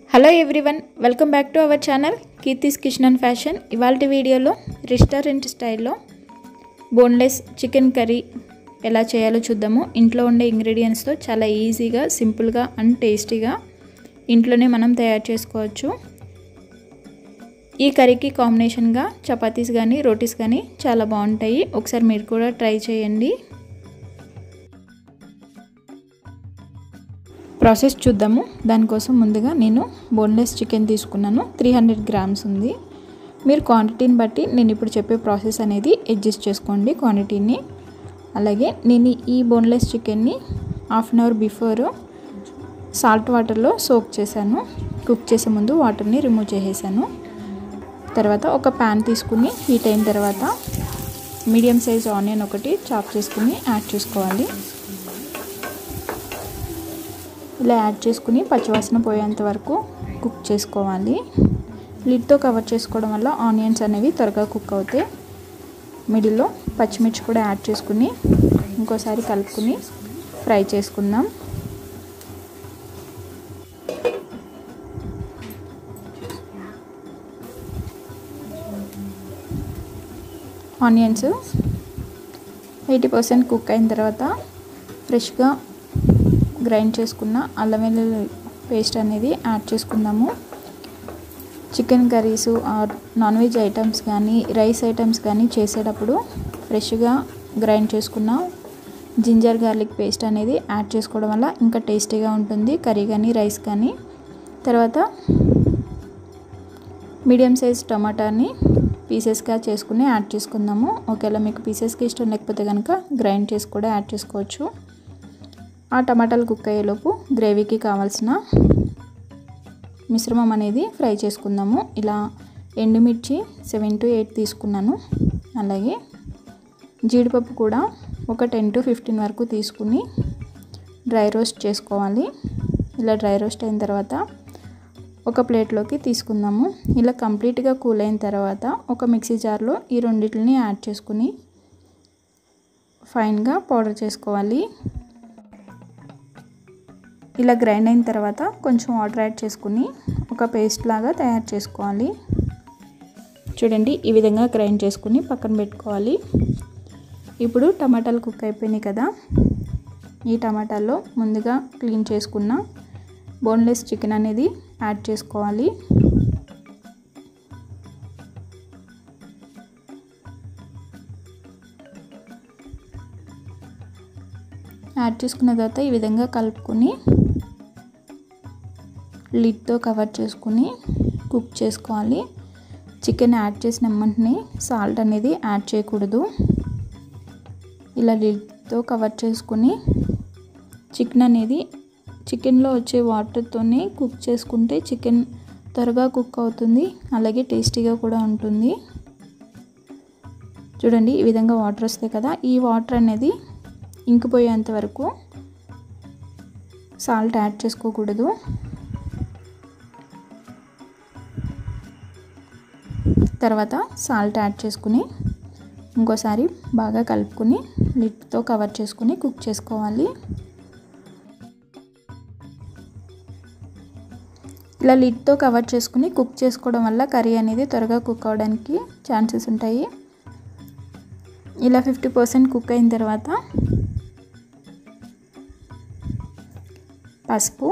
hello everyone welcome back to our channel Keerthi's kitchen and fashion ఇవాళ వీడియోలో restaurant స్టైల్లో boneless chicken curry ఎలా చేయాలో చూద్దాము ఇంట్లో ఉండే ఇంగ్రీడియంట్స్తో చాలా ఈజీగా సింపుల్గా అండ్ టేస్టీగా ఇంట్లోనే మనం తయారు చేసుకోవచ్చు ఈ కర్రీకి కాంబినేషన్గా చపాతీస్ కానీ రోటీస్ కానీ చాలా బాగుంటాయి ఒకసారి మీరు కూడా ట్రై చేయండి ప్రాసెస్ చూద్దాము దానికోసం ముందుగా నేను బోన్లెస్ చికెన్ తీసుకున్నాను త్రీ హండ్రెడ్ గ్రామ్స్ ఉంది మీరు క్వాంటిటీని బట్టి నేను ఇప్పుడు చెప్పే ప్రాసెస్ అనేది అడ్జస్ట్ చేసుకోండి క్వాంటిటీని అలాగే నేను ఈ బోన్లెస్ చికెన్ని half an hour before salt వాటర్లో సోక్ చేశాను కుక్ చేసే ముందు వాటర్ని రిమూవ్ చేసేసాను తర్వాత ఒక ప్యాన్ తీసుకుని హీట్ అయిన తర్వాత మీడియం సైజ్ ఆనియన్ ఒకటి చాప్ చేసుకుని యాడ్ చేసుకోవాలి ఇలా యాడ్ చేసుకుని పచ్చివాసన పోయేంత వరకు కుక్ చేసుకోవాలి లిడ్తో కవర్ చేసుకోవడం వల్ల ఆనియన్స్ అనేవి త్వరగా కుక్ అవుతాయి మిడిల్లో పచ్చిమిర్చి కూడా యాడ్ చేసుకుని ఇంకోసారి కలుపుకుని ఫ్రై చేసుకుందాం ఆనియన్స్ ఎయిటీ పర్సెంట్ కుక్ అయిన తర్వాత ఫ్రెష్గా గ్రైండ్ చేసుకున్న అల్లం వెల్లుల్లి పేస్ట్ అనేది యాడ్ చేసుకుందాము chicken curries or non veg items కానీ రైస్ ఐటమ్స్ కానీ చేసేటప్పుడు ఫ్రెష్గా గ్రైండ్ చేసుకున్న జింజర్ గార్లిక్ పేస్ట్ అనేది యాడ్ చేసుకోవడం వల్ల ఇంకా టేస్టీగా ఉంటుంది కర్రీ కానీ రైస్ కానీ తర్వాత మీడియం సైజ్ టమాటాని పీసెస్గా చేసుకుని యాడ్ చేసుకుందాము ఒకవేళ మీకు పీసెస్కి ఇష్టం లేకపోతే కనుక గ్రైండ్ చేసి కూడా యాడ్ చేసుకోవచ్చు ఆ టమాటాలు కుక్ అయ్యేలోపు గ్రేవీకి కావాల్సిన మిశ్రమం అనేది ఫ్రై చేసుకుందాము ఇలా ఎండుమిర్చి సెవెన్ టు ఎయిట్ తీసుకున్నాను అలాగే జీడిపప్పు కూడా ఒక టెన్ టు ఫిఫ్టీన్ వరకు తీసుకుని డ్రై రోస్ట్ చేసుకోవాలి ఇలా డ్రై రోస్ట్ అయిన తర్వాత ఒక ప్లేట్లోకి తీసుకుందాము ఇలా కంప్లీట్గా కూల్ అయిన తర్వాత ఒక మిక్సీ జార్లో ఈ రెండింటిని యాడ్ చేసుకుని ఫైన్గా పౌడర్ చేసుకోవాలి ఇలా గ్రైండ్ అయిన తర్వాత కొంచెం వాటర్ యాడ్ చేసుకుని ఒక పేస్ట్ లాగా తయారు చేసుకోవాలి చూడండి ఈ విధంగా గ్రైండ్ చేసుకుని పక్కన పెట్టుకోవాలి ఇప్పుడు టమాటాలు కుక్ అయిపోయినాయి కదా ఈ టమాటాల్లో ముందుగా క్లీన్ చేసుకున్న బోన్లెస్ చికెన్ అనేది యాడ్ చేసుకోవాలి యాడ్ చేసుకున్న తర్వాత ఈ విధంగా కలుపుకొని లిడ్తో కవర్ చేసుకుని కుక్ చేసుకోవాలి చికెన్ యాడ్ చేసిన వెంటనే సాల్ట్ అనేది యాడ్ చేయకూడదు ఇలా లిడ్తో కవర్ చేసుకుని చికెన్ అనేది చికెన్లో వచ్చే వాటర్తోనే కుక్ చేసుకుంటే చికెన్ త్వరగా కుక్ అవుతుంది అలాగే టేస్టీగా కూడా ఉంటుంది చూడండి ఈ విధంగా వాటర్ వస్తాయి కదా ఈ వాటర్ అనేది ఇంకిపోయేంత వరకు సాల్ట్ యాడ్ చేసుకోకూడదు తర్వాత సాల్ట్ యాడ్ చేసుకుని ఇంకోసారి బాగా కలుపుకొని లిడ్తో కవర్ చేసుకుని కుక్ చేసుకోవాలి ఇలా లిడ్తో కవర్ చేసుకుని కుక్ చేసుకోవడం వల్ల కర్రీ అనేది త్వరగా కుక్ అవడానికి ఛాన్సెస్ ఉంటాయి ఇలా ఫిఫ్టీ పర్సెంట్ కుక్ అయిన తర్వాత పసుపు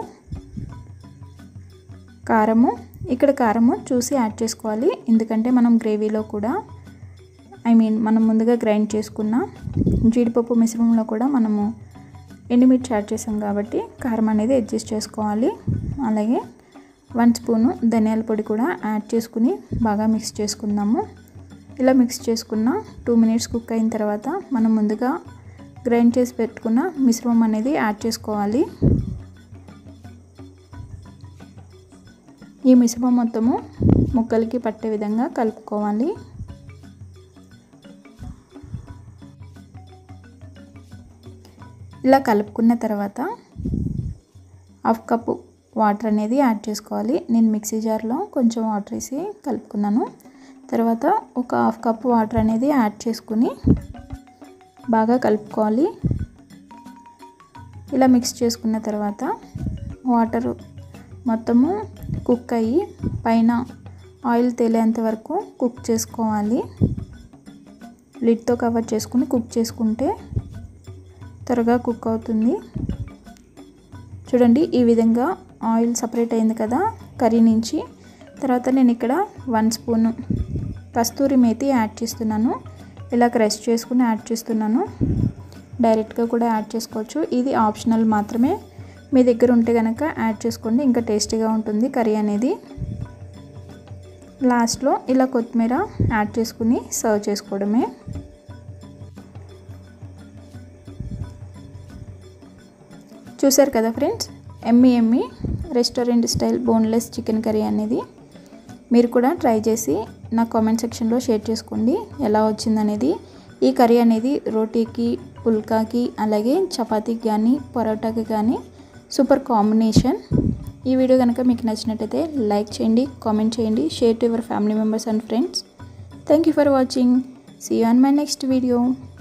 కారము ఇక్కడ కారము చూసి యాడ్ చేసుకోవాలి ఎందుకంటే మనం గ్రేవీలో కూడా ఐ మీన్ మనం ముందుగా గ్రైండ్ చేసుకున్న జీడిపప్పు మిశ్రమంలో కూడా మనము ఎండుమిర్చి యాడ్ చేసాం కాబట్టి కారం అనేది అడ్జస్ట్ చేసుకోవాలి అలాగే వన్ స్పూను ధనియాల పొడి కూడా యాడ్ చేసుకుని బాగా మిక్స్ చేసుకుందాము ఇలా మిక్స్ చేసుకున్న టూ మినిట్స్ కుక్ అయిన తర్వాత మనం ముందుగా గ్రైండ్ చేసి పెట్టుకున్న మిశ్రమం అనేది యాడ్ చేసుకోవాలి ఈ మిశ్రమం మొత్తము ముక్కలకి పట్టే విధంగా కలుపుకోవాలి ఇలా కలుపుకున్న తర్వాత హాఫ్ కప్పు వాటర్ అనేది యాడ్ చేసుకోవాలి నేను మిక్సీ జార్లో కొంచెం వాటర్ వేసి కలుపుకున్నాను తర్వాత ఒక హాఫ్ కప్ వాటర్ అనేది యాడ్ చేసుకుని బాగా కలుపుకోవాలి ఇలా మిక్స్ చేసుకున్న తర్వాత వాటర్ మొత్తము కుక్ అయ్యి పైన ఆయిల్ తేలేంత వరకు కుక్ చేసుకోవాలి లిడ్తో కవర్ చేసుకుని కుక్ చేసుకుంటే త్వరగా కుక్ అవుతుంది చూడండి ఈ విధంగా ఆయిల్ సపరేట్ అయింది కదా కర్రీ నుంచి తర్వాత నేను ఇక్కడ one spoon kasuri methi add చేస్తున్నాను ఇలా క్రష్ చేసుకుని యాడ్ చేస్తున్నాను డైరెక్ట్గా కూడా యాడ్ చేసుకోవచ్చు ఇది ఆప్షనల్ మాత్రమే మీ దగ్గర ఉంటే కనుక యాడ్ చేసుకోండి ఇంకా టేస్టీగా ఉంటుంది కర్రీ అనేది లాస్ట్లో ఇలా కొత్తిమీర యాడ్ చేసుకుని సర్వ్ చేసుకోవడమే చూసారు కదా ఫ్రెండ్స్ ఎమ్మి ఎమ్మి restaurant style boneless chicken curry అనేది మీరు కూడా ట్రై చేసి నా కామెంట్ సెక్షన్లో షేర్ చేసుకోండి ఎలా వచ్చిందనేది ఈ కర్రీ అనేది రోటీకి పుల్కాకి అలాగే చపాతీకి కానీ పరోటాకి కానీ సూపర్ కాంబినేషన్ ఈ వీడియో కనుక మీకు నచ్చినట్టయితే లైక్ చేయండి కామెంట్ చేయండి share to your family members and friends thank you for watching see you on my next video